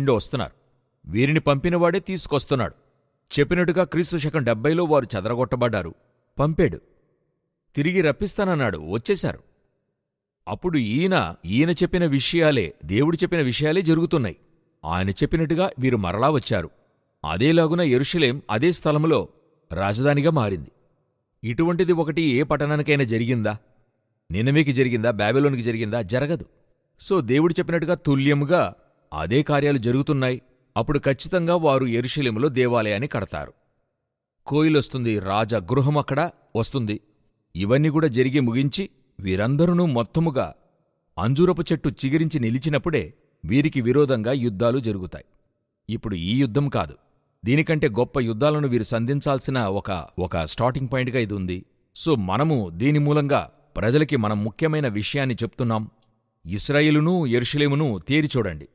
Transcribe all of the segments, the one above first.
నుండి వస్తున్నారు వీరిని పంపినవాడే తీసుకొస్తున్నాడు చెప్పినట్టుగా క్రీస్తు శకం డెబ్బైలో వారు చెదరగొట్టబడ్డారు పంపాడు తిరిగి రప్పిస్తానన్నాడు వచ్చేశారు అప్పుడు ఈయన ఈయన చెప్పిన విషయాలే దేవుడు చెప్పిన విషయాలే జరుగుతున్నాయి ఆయన చెప్పినట్టుగా వీరు మరలా వచ్చారు అదేలాగున యెరూషలేం అదే స్థలంలో రాజధానిగా మారింది ఇటువంటిది ఒకటి ఏ పట్టణానికైనా జరిగిందా నినవేకి జరిగిందా బాబెలోనికి జరిగిందా జరగదు సో దేవుడు చెప్పినట్టుగా తుల్యముగా అదే కార్యాలు జరుగుతున్నాయి అప్పుడు ఖచ్చితంగా వారు యెరూషలేములో దేవాలయాన్ని కడతారు కోయిలొస్తుంది రాజ గృహం అక్కడ వస్తుంది ఇవన్నీ కూడా జరిగి ముగించి వీరందరూ మొత్తముగా అంజూరపు చెట్టు చిగిరించి నిలిచినప్పుడే వీరికి విరోధంగా యుద్ధాలు జరుగుతాయి ఇప్పుడు ఈ యుద్ధం కాదు దీనికంటే గొప్ప యుద్ధాలను వీరు సంధించాల్సిన ఒక ఒక స్టార్టింగ్ పాయింట్గా ఇది ఉంది సో మనము దీని మూలంగా ప్రజలకి మనం ముఖ్యమైన విషయాన్ని చెప్తున్నాం ఇస్రాయేలును యెరూషలేమును తేరి చూడండి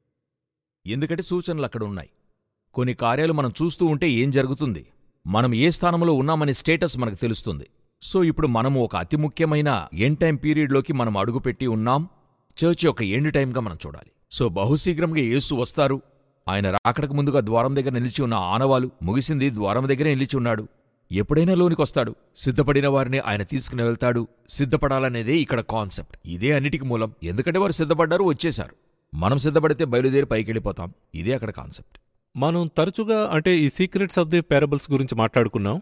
ఎందుకంటే సూచనలు అక్కడ ఉన్నాయి కొన్ని కార్యాలు మనం చూస్తూ ఉంటే ఏం జరుగుతుంది మనం ఏ స్థానంలో ఉన్నామనే స్టేటస్ మనకు తెలుస్తుంది సో ఇప్పుడు మనము ఒక అతి ముఖ్యమైన ఎండ్ టైం పీరియడ్లోకి మనం అడుగుపెట్టి ఉన్నాం చర్చ్ యొక్క ఎండ్ టైంగా మనం చూడాలి సో బహుశీఘ్రంగా యేసు వస్తారు ఆయన రాకడకు ముందుగా ద్వారం దగ్గర నిలిచి ఉన్న ఆనవాలు ముగిసింది ద్వారం దగ్గరే నిలిచి ఉన్నాడు ఎప్పుడైనా లోనికొస్తాడు సిద్ధపడిన వారిని ఆయన తీసుకుని వెళ్తాడు సిద్ధపడాలనేదే ఇక్కడ కాన్సెప్ట్ ఇదే అన్నిటికి మూలం ఎందుకంటే వారు సిద్ధపడ్డారు వచ్చేశారు మనం సిద్ధపడితే బయలుదేరి పైకెళ్ళిపోతాం ఇదే అక్కడ కాన్సెప్ట్ మనం తరచుగా అంటే ఈ సీక్రెట్స్ ఆఫ్ ది పారబుల్స్ గురించి మాట్లాడుకున్నాం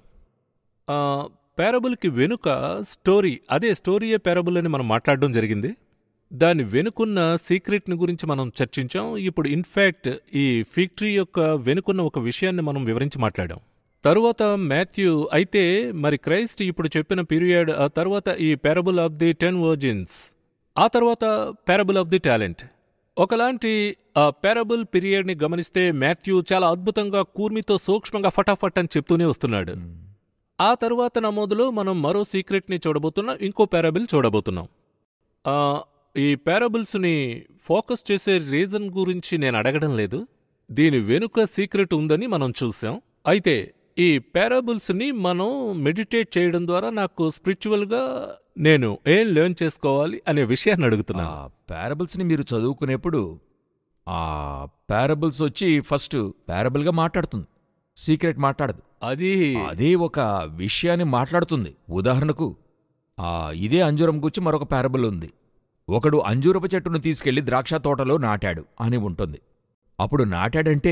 ఆ, పారబుల్కి వెనుక స్టోరీ అదే స్టోరీయే పారబుల్ అని మనం మాట్లాడడం జరిగింది దాని వెనుకున్న సీక్రెట్ని గురించి మనం చర్చించాం ఇప్పుడు ఇన్ఫ్యాక్ట్ ఈ ఫిక్టరీ యొక్క వెనుకున్న ఒక విషయాన్ని మనం వివరించి మాట్లాడాం తరువాత మాథ్యూ అయితే మరి క్రైస్ట్ ఇప్పుడు చెప్పిన పీరియడ్ ఆ తర్వాత ఈ parable of the ten virgins ఆ తర్వాత పారబుల్ ఆఫ్ ది టాలెంట్ ఒకలాంటి ఆ పారబుల్ పీరియడ్ని గమనిస్తే మాథ్యూ చాలా అద్భుతంగా కూర్మితో సూక్ష్మంగా ఫటాఫట్ అని చెప్తూనే వస్తున్నాడు ఆ తరువాత నమోదులో మనం మరో సీక్రెట్ని చూడబోతున్నాం ఇంకో పారబుల్ చూడబోతున్నాం ఆ, ఈ పారబుల్స్ని ఫోకస్ చేసే రీజన్ గురించి నేను అడగడం లేదు దీని వెనుక సీక్రెట్ ఉందని మనం చూసాం అయితే ఈ పారబుల్స్ని మనం మెడిటేట్ చేయడం ద్వారా నాకు స్పిరిచువల్గా నేను ఏం లెర్న్ చేసుకోవాలి అనే విషయాన్ని ఆ అడుగుతున్నాను పారబుల్స్ని మీరు చదువుకునేప్పుడు ఆ పారబుల్స్ వచ్చి ఫస్ట్ పారబుల్గా మాట్లాడుతుంది సీక్రెట్ మాట్లాడదు అది అదే ఒక విషయాన్ని మాట్లాడుతుంది ఉదాహరణకు ఆ ఇదే అంజూరం గురించి మరొక పారబుల్ ఉంది ఒకడు అంజూరపు చెట్టును తీసుకెళ్లి ద్రాక్ష తోటలో నాటాడు అని ఉంటుంది అప్పుడు నాటాడంటే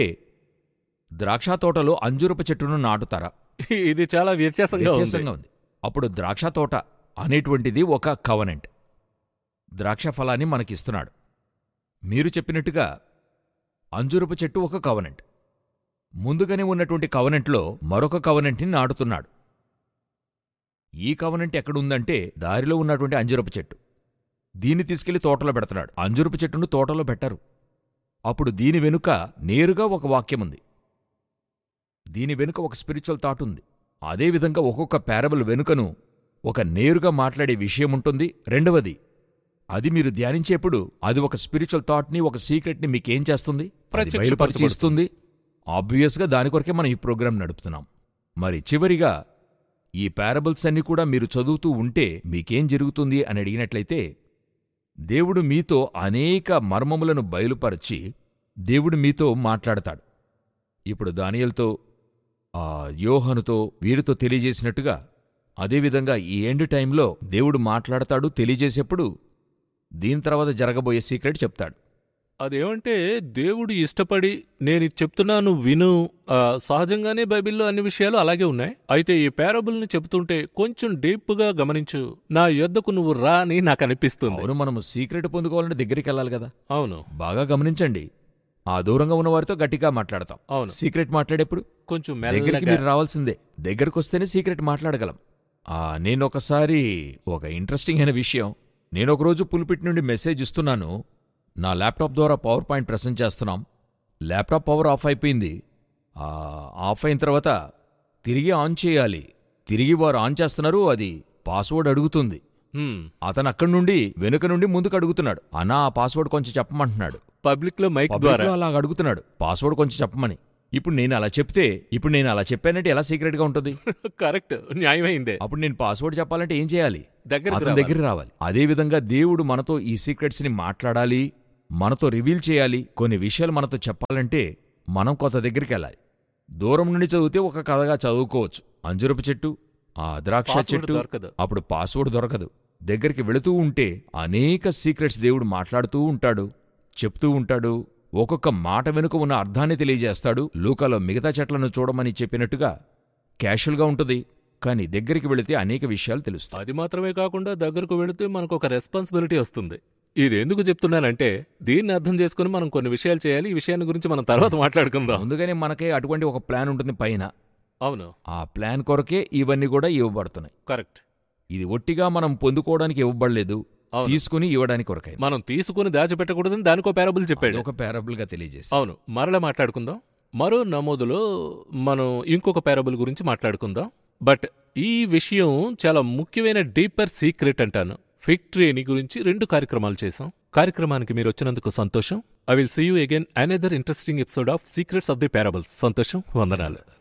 ద్రాక్ష తోటలో అంజూరపు చెట్టును నాటుతారా ఇది చాలా వ్యత్యాసంగా ఉంది వ్యత్యాసంగా ఉంది అప్పుడు ద్రాక్ష తోట అనేటువంటిది ఒక కవనెంట్ ద్రాక్ష ఫలాన్ని మనకిస్తున్నాడు మీరు చెప్పినట్టుగా అంజురపు చెట్టు ఒక కవనెంట్ ముందుగానే ఉన్నటువంటి కవనెంట్లో మరొక కవనెంట్ని నాటుతున్నాడు ఈ కవనెంట్ ఎక్కడుందంటే దారిలో ఉన్నటువంటి అంజురపు చెట్టు దీన్ని తీసుకెళ్లి తోటలో పెడుతున్నాడు అంజురపు చెట్టును తోటలో పెట్టరు అప్పుడు దీని వెనుక నేరుగా ఒక వాక్యముంది దీని వెనుక ఒక స్పిరిచువల్ థాట్ ఉంది అదేవిధంగా ఒక్కొక్క పారబుల్ వెనుకను ఒక నేరుగా మాట్లాడే విషయం ఉంటుంది రెండవది అది మీరు ధ్యానించేప్పుడు అది ఒక స్పిరిచువల్ థాట్ని ఒక సీక్రెట్ని మీకేం చేస్తుంది అది ప్రత్యక్షపరచబడుతుంది. బయలుపరిచి ఇస్తుంది ఆబ్వియస్గా దాని కొరకే మనం ఈ ప్రోగ్రాం నడుపుతున్నాం మరి చివరిగా ఈ పారబుల్స్ అన్ని కూడా మీరు చదువుతూ ఉంటే మీకేం జరుగుతుంది అని అడిగినట్లయితే దేవుడు మీతో అనేక మర్మములను బయలుపరచి దేవుడు మీతో మాట్లాడతాడు ఇప్పుడు దానియల్తో ఆ యోహనుతో వీరితో తెలియజేసినట్టుగా అదేవిధంగా ఈ ఎండ్ టైంలో దేవుడు మాట్లాడతాడు తెలియజేసేప్పుడు దీని తర్వాత జరగబోయే సీక్రెట్ చెప్తాడు అదేమంటే దేవుడు ఇష్టపడి నేను ఇది చెప్తున్నాను విను ఆ, సహజంగానే బైబిల్లో అన్ని విషయాలు అలాగే ఉన్నాయి అయితే ఈ పారబుల్ని చెబుతుంటే కొంచెం డీప్గా గమనించు నా యొద్దకు నువ్వు రా అని నాకు అనిపిస్తుంది అవును మనము సీక్రెట్ పొందుకోవాలంటే దగ్గరికి వెళ్ళాలి కదా అవును బాగా గమనించండి ఆ దూరంగా ఉన్న వారితో గట్టిగా మాట్లాడతాం అవును సీక్రెట్ మాట్లాడేప్పుడు కొంచెం దగ్గరికి మెల్లగా మీరు రావాల్సిందే దగ్గరకు వస్తేనే సీక్రెట్ మాట్లాడగలం ఆ నేను ఒకసారి ఒక ఇంట్రెస్టింగ్ అయిన విషయం నేను ఒకరోజు పులిపిట్ నుండి మెసేజ్ ఇస్తున్నాను నా ల్యాప్టాప్ ద్వారా పవర్ పాయింట్ ప్రెసెంట్ చేస్తున్నాం ల్యాప్టాప్ పవర్ ఆఫ్ అయిపోయింది ఆ, ఆఫ్ అయిన తర్వాత తిరిగి ఆన్ చేయాలి తిరిగి వారు ఆన్ చేస్తున్నారు అది పాస్వర్డ్ అడుగుతుంది హ్మ్. అతను అక్కడి నుండి వెనుక నుండి ముందుకు అడుగుతున్నాడు అన్నా ఆ పాస్వర్డ్ కొంచెం చెప్పమంటున్నాడు పబ్లిక్ లో మైక్ పబ్లిక్లో ద్వారా అలాగ అడుగుతున్నాడు పాస్వర్డ్ కొంచెం చెప్పమని ఇప్పుడు నేను అలా చెప్తే ఇప్పుడు నేను అలా చెప్పానంటే ఎలా సీక్రెట్గా ఉంటుంది కరెక్ట్ న్యాయమైందే అప్పుడు నేను పాస్వర్డ్ చెప్పాలంటే ఏం చేయాలి దగ్గరికి అతని రావాలి. దగ్గర రావాలి అదేవిధంగా దేవుడు మనతో ఈ సీక్రెట్స్ ని మాట్లాడాలి మనతో రివీల్ చేయాలి కొన్ని విషయాలు మనతో చెప్పాలంటే మనం కొత్త దగ్గరికి వెళ్ళాలి దూరం నుండి చదివితే ఒక కథగా చదువుకోవచ్చు అంజురపు చెట్టు ఆ ద్రాక్ష Password చెట్టు దొరకదు అప్పుడు పాస్వర్డ్ దొరకదు దగ్గరికి వెళుతూ ఉంటే అనేక సీక్రెట్స్ దేవుడు మాట్లాడుతూ ఉంటాడు చెప్తూ ఉంటాడు ఒక్కొక్క మాట వెనుక ఉన్న అర్థాన్ని తెలియజేస్తాడు లూకాలో మిగతా చెట్లను చూడమని చెప్పినట్టుగా క్యాషువల్గా ఉంటుంది కానీ దగ్గరికి వెళితే అనేక విషయాలు తెలుస్తాయి అది మాత్రమే కాకుండా దగ్గరకు వెళితే మనకు ఒక రెస్పాన్సిబిలిటీ వస్తుంది ఇది ఎందుకు చెప్తున్నానంటే దీన్ని అర్థం చేసుకుని మనం కొన్ని విషయాలు చేయాలి ఈ విషయాన్ని గురించి మనం తర్వాత మాట్లాడుకుందాం ముందుగానే మనకే అటువంటి ఒక ప్లాన్ ఉంటుంది పైన అవును ఆ ప్లాన్ కొరకే ఇవన్నీ కూడా ఇవ్వబడుతున్నాయి కరెక్ట్ ఇది ఒట్టిగా మనం పొందుకోవడానికి ఇవ్వబడలేదు అవును తీసుకుని ఇవ్వడానికి కొరకై మనం తీసుకుని దాచిపెట్టకూడదని దానికో పారబుల్ చెప్పాడు ఒక పారబుల్ గా తెలియజేసి అవును మరలా మాట్లాడుకుందాం మరో నమోదులో మనం ఇంకొక పారబుల్ గురించి మాట్లాడుకుందాం బట్ ఈ విషయం చాలా ముఖ్యమైన డీపర్ సీక్రెట్ అంటాను ఫిక్ ట్రీని గురించి రెండు కార్యక్రమాలు చేశాం కార్యక్రమానికి మీరు వచ్చినందుకు సంతోషం I will see you again another interesting episode of secrets of the parables సంతోషం వందనాలు